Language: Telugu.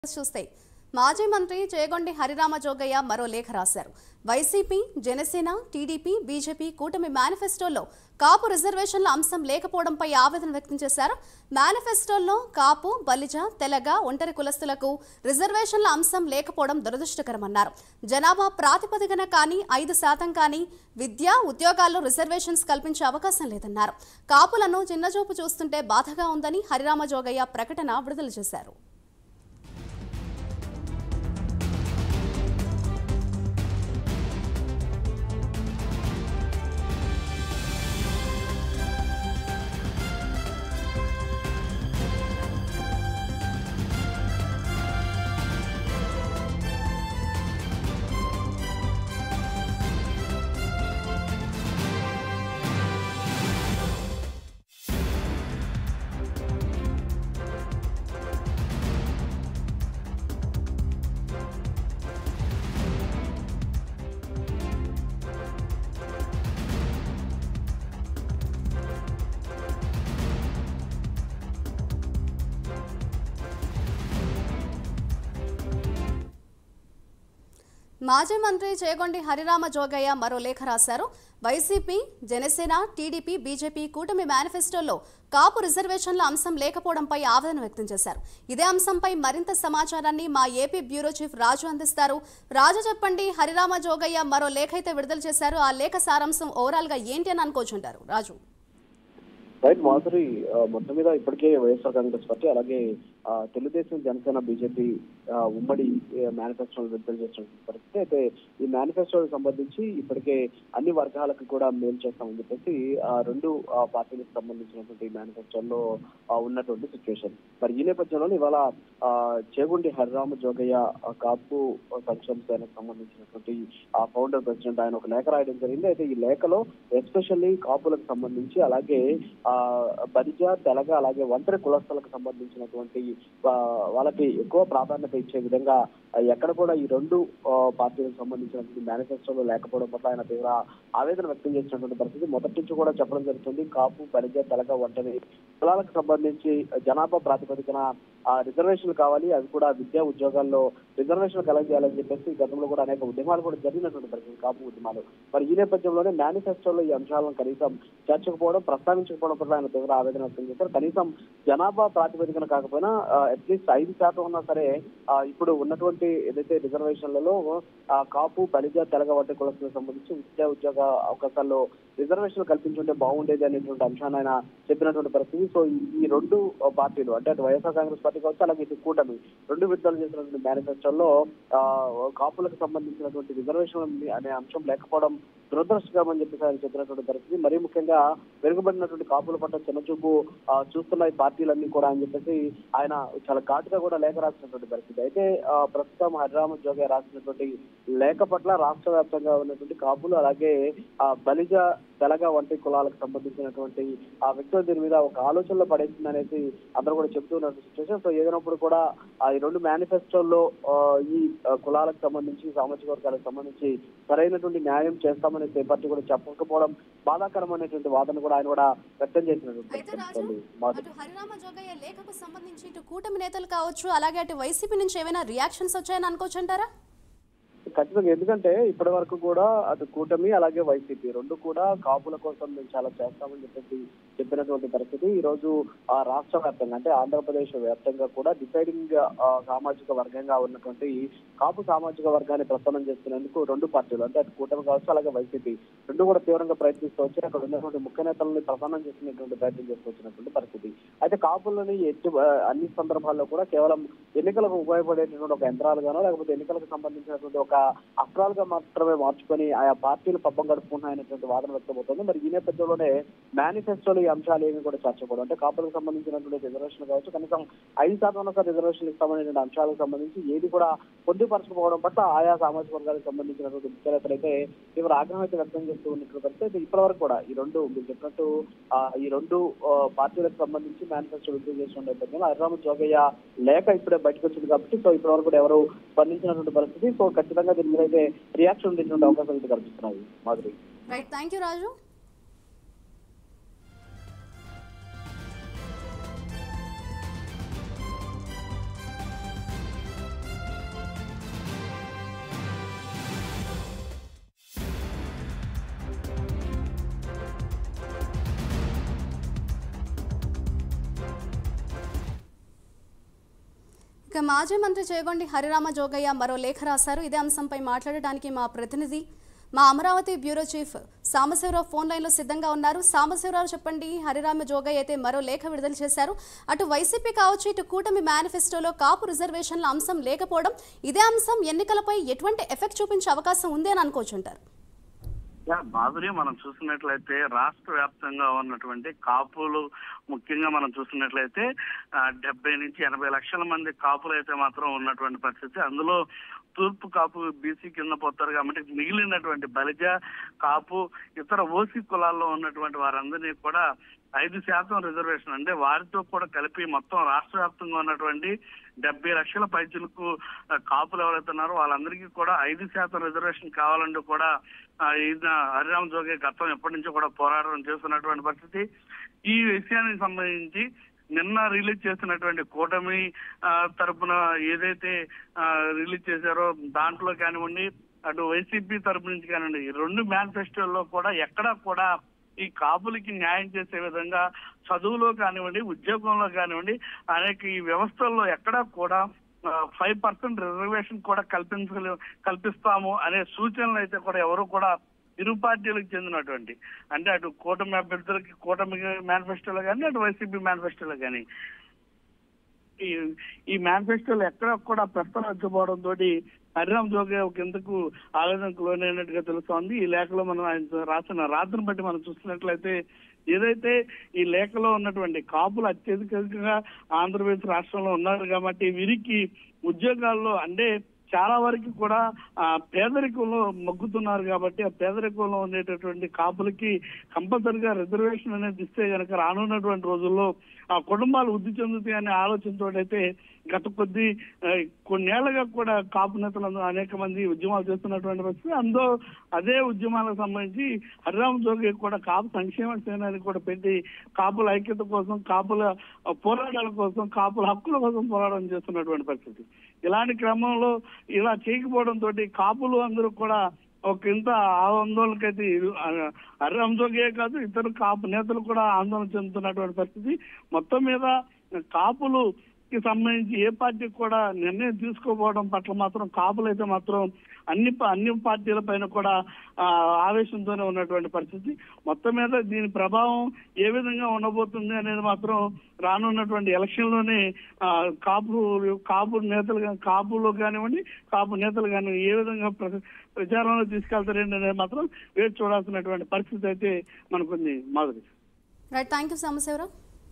చూస్తే మాజీ మంత్రి చేగొండి హరిరామ జోగయ్య మరో లేఖ రాశారు వైసీపీ జనసేన టీడీపీ బీజేపీ కూటమి మేనిఫెస్టోలో కాపు రిజర్వేషన్ల అంశం లేకపోవడంపై ఆవేదన వ్యక్తం చేశారు మేనిఫెస్టోలో కాపు బలిజ తెలగ ఒంటరి కులస్తులకు రిజర్వేషన్ల అంశం లేకపోవడం దురదృష్టకరమన్నారు జనాభా ప్రాతిపదికన కానీ ఐదు శాతం కానీ విద్య ఉద్యోగాల్లో రిజర్వేషన్స్ కల్పించే అవకాశం లేదన్నారు కాపులను చిన్నచూపు చూస్తుంటే బాధగా ఉందని హరిరామ జోగయ్య ప్రకటన విడుదల చేశారు మాజీ మంత్రి చేగొండి హరిరామ జోగయ్య మరో లేఖ రాశారు వైసీపీ జనసేన టీడీపీ బీజేపీ కూటమి మేనిఫెస్టోలో కాపు రిజర్వేషన్ల అంశం లేకపోవడంపై ఆవేదన వ్యక్తం చేశారు ఇదే అంశంపై మరింత సమాచారాన్ని మా ఏపీ బ్యూరో చీఫ్ రాజు అందిస్తారు రాజు చెప్పండి హరిరామ జోగయ్య మరో లేఖ అయితే విడుదల చేశారు ఆ లేఖ సారాంశం ఓవరాల్ గా ఏంటి అని అనుకోవచ్చుంటారు రాజు రైట్ మాధురి ఆ, మొత్తం మీద ఇప్పటికే వైఎస్ఆర్ కాంగ్రెస్ పార్టీ అలాగే ఆ, తెలుగుదేశం జనసేన బీజేపీ ఆ, ఉమ్మడి మేనిఫెస్టోలు విడుదల చేసిన పరిస్థితి అయితే ఈ మేనిఫెస్టోకి సంబంధించి ఇప్పటికే అన్ని వర్గాలకు కూడా మేలు చేస్తామని చెప్పేసి ఆ రెండు ఆ, పార్టీలకు సంబంధించినటువంటి మేనిఫెస్టోల్లో ఆ, ఉన్నటువంటి సిచ్యువేషన్ మరి ఈ నేపథ్యంలో ఇవాళ ఆ, చేగుండి హరిరామ జోగయ్య ఆ, కాపు సంక్షేమ సేనకు సంబంధించినటువంటి ఆ ఫౌండర్ ప్రెసిడెంట్ ఆయన ఒక లేఖ రాయడం జరిగింది అయితే ఈ లేఖలో ఎస్పెషల్లీ కాపులకు సంబంధించి అలాగే ఆ బలిజ తెలగ అలాగే ఒంటరి కులస్తులకు సంబంధించినటువంటి ఆ, వాళ్ళకి ఎక్కువ ప్రాధాన్యత ఇచ్చే విధంగా ఆ, ఎక్కడ కూడా ఈ రెండు ఆ, పార్టీలకు సంబంధించినటువంటి మేనిఫెస్టోలో లేకపోవడం పట్ల ఆయన తీవ్ర ఆవేదన వ్యక్తం చేసినటువంటి పరిస్థితి మొదటి నుంచి కూడా చెప్పడం జరుగుతుంది కాపు బలిజ తెలగ ఒంటరి కులాలకు సంబంధించి జనాభా ప్రాతిపదికన ఆ రిజర్వేషన్లు కావాలి అవి కూడా విద్యా ఉద్యోగాల్లో రిజర్వేషన్ కలగజేయాలని చెప్పేసి గతంలో కూడా అనేక ఉద్యమాలు కూడా జరిగినటువంటి పరిస్థితి కాపు ఉద్యమాలు మరి ఈ నేపథ్యంలోనే మేనిఫెస్టోలో ఈ అంశాలను కనీసం చర్చకపోవడం ప్రస్తావించకపోవడం పట్ల ఆయన తీవ్ర ఆవేదన వ్యక్తం చేశారు కనీసం జనాభా ప్రాతిపదికన కాకపోయినా అట్లీస్ట్ ఐదు శాతం ఉన్నా సరే ఆ, ఇప్పుడు ఉన్నటువంటి ఏదైతే రిజర్వేషన్లలో ఆ, కాపు బలిజ తెలగ వంటి కులస్తులకు సంబంధించి విద్యా ఉద్యోగ అవకాశాల్లో రిజర్వేషన్ కల్పించుంటే బాగుండేది అనేటువంటి అంశాన్ని ఆయన చెప్పినటువంటి పరిస్థితి సో ఈ- ఈ రెండు పార్టీలు అంటే అటు వైఎస్ఆర్ కాంగ్రెస్ పార్టీ కావచ్చు అలాగే ఇటు కూటమి రెండు విడుదల చేసినటువంటి మేనిఫెస్టోలో ఆ, కాపులకు సంబంధించినటువంటి రిజర్వేషన్ అనే అంశం లేకపోవడం దురదృష్టకరం అని చెప్పేసి ఆయన చెప్పినటువంటి పరిస్థితి మరీ ముఖ్యంగా వెనుకబడినటువంటి కాపుల పట్ల చిన్నచూపు ఆ, చూస్తున్న ఈ పార్టీలన్నీ కూడా అని చెప్పేసి ఆయన చాలా ఘాటుగా కూడా లేఖ రాసినటువంటి పరిస్థితి అయితే ఆ, ప్రస్తుతం హరిరామ జోగే రాసినటువంటి లేఖ పట్ల రాష్ట్ర వ్యాప్తంగా ఉన్నటువంటి కాపులు అలాగే ఆ, బలిజ తెలగ వంటి కులాలకు సంబంధించినటువంటి ఆ వ్యక్తులు దీని మీద ఒక ఆలోచనలో పడేసింది అనేసి అందరూ కూడా చెప్తూ ఉన్న సిచ్యువేషన్ సో ఏదైనప్పుడు కూడా ఆ ఈ రెండు మేనిఫెస్టోల్లో ఆ, ఈ ఆ, కులాలకు సంబంధించి సామాజిక వర్గాలకు సంబంధించి సరైనటువంటి న్యాయం చేస్తామని ఏ పార్టీ కూడా చెప్పకపోవడం బాధాకరం అనేటువంటి వాదన కూడా ఆయన కూడా వ్యక్తం చేసినటువంటి అయితే రాజు పరిస్థితి ఉంది. మాధురి. అటు హరిరామ జోగయ్య లేఖకు సంబంధించి ఇటు కూటమి నేతలు కావచ్చు అలాగే అటు వైసీపీ నుంచి ఏమైనా రియాక్షన్స్ వచ్చాయని అనుకోవచ్చంటారా ఖచ్చితంగా ఎందుకంటే ఇప్పటి వరకు కూడా అటు కూటమి అలాగే వైసీపీ రెండు కూడా కాపుల కోసం మేము చాలా చేస్తామని చెప్పేసి చెప్పినటువంటి పరిస్థితి ఈ రోజు ఆ రాష్ట్ర వ్యాప్తంగా అంటే ఆంధ్రప్రదేశ్ వ్యాప్తంగా కూడా డిసైడింగ్ సామాజిక వర్గంగా ఉన్నటువంటి కాపు సామాజిక వర్గాన్ని ప్రసన్నం చేస్తున్నందుకు రెండు పార్టీలు అంటే అటు కూటమి కావచ్చు అలాగే వైసీపీ రెండు కూడా తీవ్రంగా ప్రయత్నిస్తూ వచ్చి అక్కడ ఉన్నటువంటి ముఖ్య నేతలని ప్రసన్నం చేస్తున్నటువంటి ప్రయత్నం చేస్తూ వచ్చినటువంటి పరిస్థితి అయితే కాపులని ఎట్టి ఆ, అన్ని సందర్భాల్లో కూడా కేవలం ఎన్నికలకు ఉపయోగపడేటటువంటి ఒక యంత్రాలుగానో లేకపోతే ఎన్నికలకు సంబంధించినటువంటి ఒక అస్త్రాలుగా మాత్రమే మార్చుకొని ఆయా పార్టీలు పబ్బం గడుపుకుంటున్నాయనేటువంటి వాదన వ్యక్తమవుతుంది మరి ఈ నేపథ్యంలోనే మేనిఫెస్టోలో ఈ అంశాలు ఏమి కూడా చర్చకూడదు అంటే కాపులకు సంబంధించినటువంటి రిజర్వేషన్ కావచ్చు కనీసం ఐదు శాతం రిజర్వేషన్ ఇస్తామనేటువంటి అంశాలకు సంబంధించి ఏది కూడా పొందుపరచకపోవడం పట్ల ఆయా సామాజిక వర్గాలకు సంబంధించినటువంటి ముఖ్యనేతలు అయితే తీవ్ర ఆగ్రహం అయితే వ్యక్తం చేస్తూ ఉన్నటువంటి పరిస్థితి అయితే ఇప్పటి వరకు కూడా ఈ రెండు మీరు చెప్పినట్టు ఆ, ఈ రెండు ఆ, పార్టీలకు సంబంధించి మేనిఫెస్టో విడుదల చేసిన నేపథ్యంలో హరిరామ జోగయ్య లేఖ ఇప్పుడే బయటకు వచ్చింది కాబట్టి సో ఇప్పటి వరకు కూడా ఎవరు స్పందించినటువంటి పరిస్థితి సో ఖచ్చితంగా దీని మీద అయితే రియాక్షన్ ఉండేటువంటి అవకాశాలు అయితే కనిపిస్తున్నాయి Madhuri right thank you Raju ఇక మాజీ మంత్రి చేగొండి హరిరామ జోగయ్య మరో లేఖ రాశారు ఇదే అంశంపై మాట్లాడడానికి మా ప్రతినిధి మా Amaravati bureau chief Sambasivarao phone లైన్లో సిద్ధంగా ఉన్నారు సాంబశివరావు చెప్పండి హరిరామ జోగయ్య అయితే మరో లేఖ విడుదల చేశారు అటు వైసీపీ కావచ్చు ఇటు కూటమి మేనిఫెస్టోలో కాపు రిజర్వేషన్ల అంశం లేకపోవడం ఇదే అంశం ఎన్నికలపై ఎటువంటి ఎఫెక్ట్ చూపించే అవకాశం ఉంది అని అనుకోవచ్చుంటారు యా, మాధురి మనం చూసినట్లయితే రాష్ట్ర వ్యాప్తంగా ఉన్నటువంటి కాపులు ముఖ్యంగా మనం చూసినట్లయితే ఆ, డెబ్బై నుంచి ఎనభై లక్షల మంది కాపులు అయితే మాత్రం ఉన్నటువంటి పరిస్థితి అందులో తూర్పు కాపు బీసీ కింద పోతారు కాబట్టి మిగిలినటువంటి బలిజ కాపు ఇతర ఓసీ కులాల్లో ఉన్నటువంటి వారందరినీ కూడా ఐదు శాతం రిజర్వేషన్ అంటే వారితో కూడా కలిపి మొత్తం రాష్ట్ర వ్యాప్తంగా ఉన్నటువంటి డెబ్బై లక్షల పైచులకు ఆ, కాపులు ఎవరైతే ఉన్నారో వాళ్ళందరికీ కూడా ఐదు శాతం రిజర్వేషన్ కావాలంటూ కూడా ఆ, ఈయన హరిరామ్ జోగే గతం ఎప్పటి నుంచో కూడా పోరాటం చేస్తున్నటువంటి పరిస్థితి ఈ విషయానికి సంబంధించి నిన్న రిలీజ్ చేసినటువంటి కూటమి ఆ, తరపున ఏదైతే ఆ, రిలీజ్ చేశారో దాంట్లో కానివ్వండి అటు వైసీపీ తరపు నుంచి కానివ్వండి ఈ రెండు మేనిఫెస్టోల్లో కూడా ఎక్కడా కూడా ఈ కాపులకి న్యాయం చేసే విధంగా చదువులో కానివ్వండి ఉద్యోగంలో కానివ్వండి అనేక ఈ వ్యవస్థల్లో ఎక్కడా కూడా ఫైవ్ పర్సెంట్ రిజర్వేషన్ కూడా కల్పించగల కల్పిస్తాము అనే సూచనలు అయితే కూడా ఎవరు కూడా ఇరు పార్టీలకు చెందినటువంటి అంటే అటు కూటమి అభ్యర్థులకి కూటమి మేనిఫెస్టోలో కానీ అటు వైసీపీ మేనిఫెస్టోలో కానీ ఈ ఈ మేనిఫెస్టోలో ఎక్కడ కూడా ప్రస్తావించబోవడం తోటి హరిరామ్ జోగే ఒక ఎందుకు ఆవేదనకు లోనైనట్టుగా తెలుస్తోంది ఈ లేఖలో మనం ఆయన రాసిన రాత్రిని బట్టి మనం చూస్తున్నట్లయితే ఏదైతే ఈ లేఖలో ఉన్నటువంటి కాపులు అత్యధికంగా ఆంధ్రప్రదేశ్ రాష్ట్రంలో ఉన్నారు కాబట్టి వీరికి ఉద్యోగాల్లో అంటే చాలా వరకు కూడా ఆ పేదరికంలో మగ్గుతున్నారు కాబట్టి ఆ పేదరికంలో ఉండేటటువంటి కాపులకి కంపల్సరిగా రిజర్వేషన్ అనేది ఇస్తే గనక రానున్నటువంటి రోజుల్లో ఆ కుటుంబాలు వృద్ధి చెందుతాయి అనే ఆలోచనతో అయితే గత కొద్ది ఆ, కొన్నేళ్లుగా కూడా కాపు నేతలు అనేక మంది ఉద్యమాలు చేస్తున్నటువంటి పరిస్థితి అందులో అదే ఉద్యమాలకు సంబంధించి హరిరామ్ జోగి కూడా కాపు సంక్షేమ సేనాని కూడా పెట్టి కాపుల ఐక్యత కోసం కాపుల ఆ, పోరాటాల కోసం కాపుల హక్కుల కోసం పోరాటం చేస్తున్నటువంటి పరిస్థితి ఇలాంటి క్రమంలో ఇలా చేయకపోవడం తోటి కాపులు అందరూ కూడా ఒక ఇంత ఆందోళనకైతే హరిరామ్ జోగే కాదు ఇతర కాపు నేతలు కూడా ఆందోళన చెందుతున్నటువంటి పరిస్థితి మొత్తం మీద కాపులు కి సంబంధించి ఏ పార్టీ కూడా నిర్ణయం తీసుకోపోవడం పట్ల మాత్రం కాపులు అయితే మాత్రం అన్ని ప- అన్ని పార్టీల పైన కూడా ఆ, ఆవేశంతోనే ఉన్నటువంటి పరిస్థితి మొత్తం మీద దీని ప్రభావం ఏ విధంగా ఉండబోతుంది అనేది మాత్రం రానున్నటువంటి ఎలక్షన్ లోనే ఆ, కాపు కాపు నేతలు గా- కాపులో కానివ్వండి కాపు నేతలు కానీ ఏ విధంగా ప్ర- ప్రచారంలో తీసుకెళ్తారండి అనేది మాత్రం వేచి చూడాల్సినటువంటి పరిస్థితి అయితే మనకుంది Madhuri right thank you Sambasivarao